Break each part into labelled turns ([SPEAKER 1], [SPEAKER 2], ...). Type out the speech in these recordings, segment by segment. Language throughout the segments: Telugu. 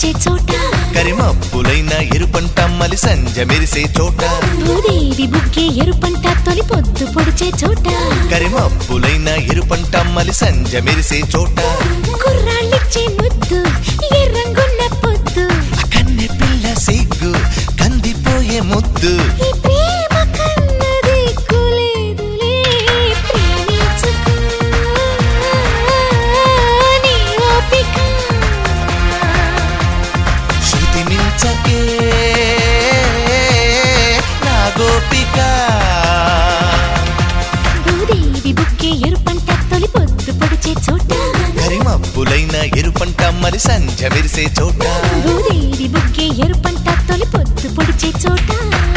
[SPEAKER 1] పొడిచే చోట
[SPEAKER 2] కరిమప్పులైన ఎరుపంట మలి సంజ మెరిసే చోట
[SPEAKER 1] భూదేవి బుగ్గే ఎరుపంట తొలి పొద్దు పొడిచే చోట
[SPEAKER 2] కరిమప్పులైన ఎరుపంట మలి సంజ మెరిసే చోట
[SPEAKER 1] కుర్రాళ్ళిచ్చే ముద్దు ఎర్రంగున్న పొద్దు
[SPEAKER 2] కన్నె పిల్ల సిగ్గు కందిపోయే ముద్దు
[SPEAKER 1] ఈ ప్రేమ కన్నది కులేదులే ప్రేమించుకో నీ ఓపిక
[SPEAKER 2] శృతి మించకే నా గోపిక
[SPEAKER 1] భూదేవి బుగ్గే ఎరుపంట తొలి పొద్దు పొడిచే చోట
[SPEAKER 2] కరిమప్పులైన ఎరుపంట మలి సంజ మెరిసే చోట
[SPEAKER 1] భూదేవి బుగ్గే ఎరుపంట తొలి పొద్దు పొడిచే చోట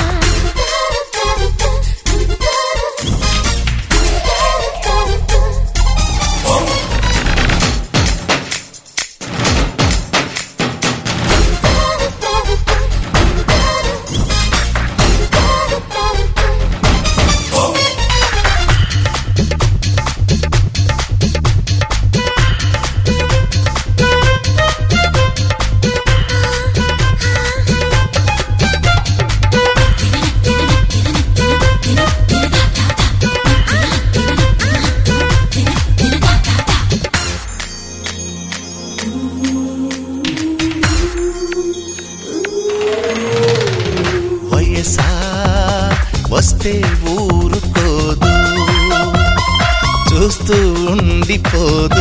[SPEAKER 2] వయసా వస్తే ఊరుకోదు చూస్తూ ఉండిపోదు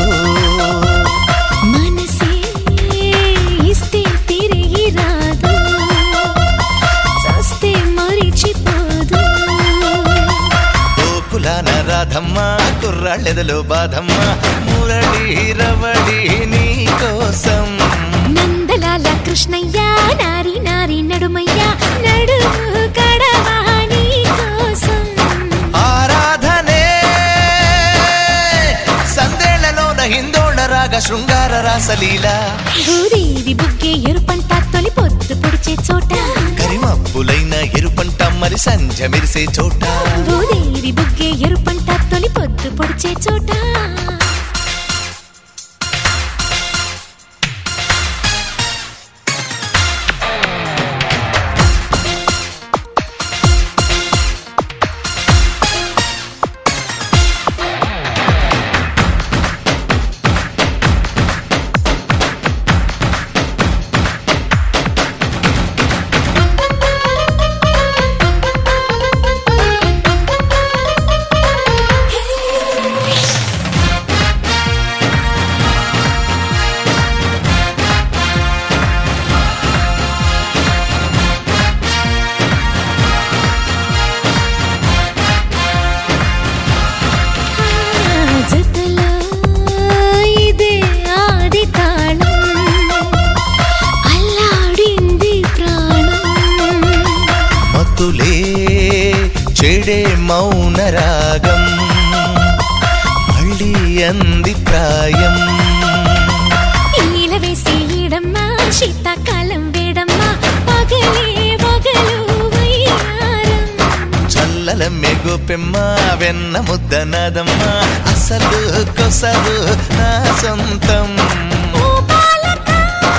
[SPEAKER 1] మనసే ఇస్తే తిరిగి రాదు చస్తే మరిచిపోదు
[SPEAKER 2] గోకులాన రాధమ్మ కుర్రాళ్ళెదలో బాధమ్మ మురళి రవళి నీ కోసం
[SPEAKER 1] నందలాల కృష్ణయ్య నారి నారి నడుమయ్య నడు కడవా నీ కోసం
[SPEAKER 2] ఆరాధనే సందేళ్లలోన హిందోళ రాగ శృంగార రాసలీల
[SPEAKER 1] భూదేవి బుగ్గే ఎరుపంట తొలి పొద్దు పొడిచే చోట
[SPEAKER 2] కరిమప్పులైన ఎరుపంట మరి సంజ మెరిసే చోట
[SPEAKER 1] భూదేవి బుగ్గే ఎరుపంట తొలి పొద్దు పొడిచే చోట జతలో ఇదే ఆది తాళం అల్లాడింది ప్రాణం
[SPEAKER 2] మతులే చెడే మౌన రాగం మళ్ళీ అంది ప్రాయం
[SPEAKER 1] ఈల వేసి ఈడమ్మా శీతాకాలం వేడమ్మా పగలే పగలు వయ్యారం
[SPEAKER 2] చల్లల మెగుపెమ్మ వెన్న ముద్ద నాదమ్మ అసలు కొసలు నా సొంతం
[SPEAKER 1] ఓ బాలక,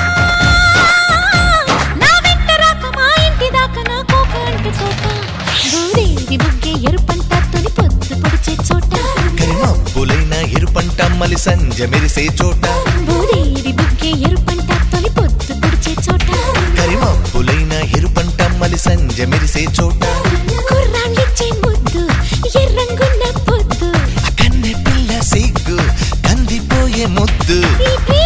[SPEAKER 1] నా వెంట రాక మా ఇంటి దాకా నా కోక అంటుకోక. భూదేవి బుగ్గే ఎరుపంట తొలి పొద్దు పొడిచే చోట
[SPEAKER 2] కరిమప్పులైన ఎరుపంట మలి సంజ మెరిసే చోట
[SPEAKER 1] భూదేవి బుగ్గే ఎరుపంట తొలి పొద్దు పొడిచే చోట
[SPEAKER 2] కరిమప్పులైన ఎరుపంట మలి సంజ మెరిసే చోట
[SPEAKER 1] కుర్రాళ్ళిచ్చే ముద్దు ఎర్రంగున్న పొద్దు
[SPEAKER 2] కన్నె పిల్ల సిగ్గు కందిపోయే ముద్దు
[SPEAKER 1] ఈ ప్రేమ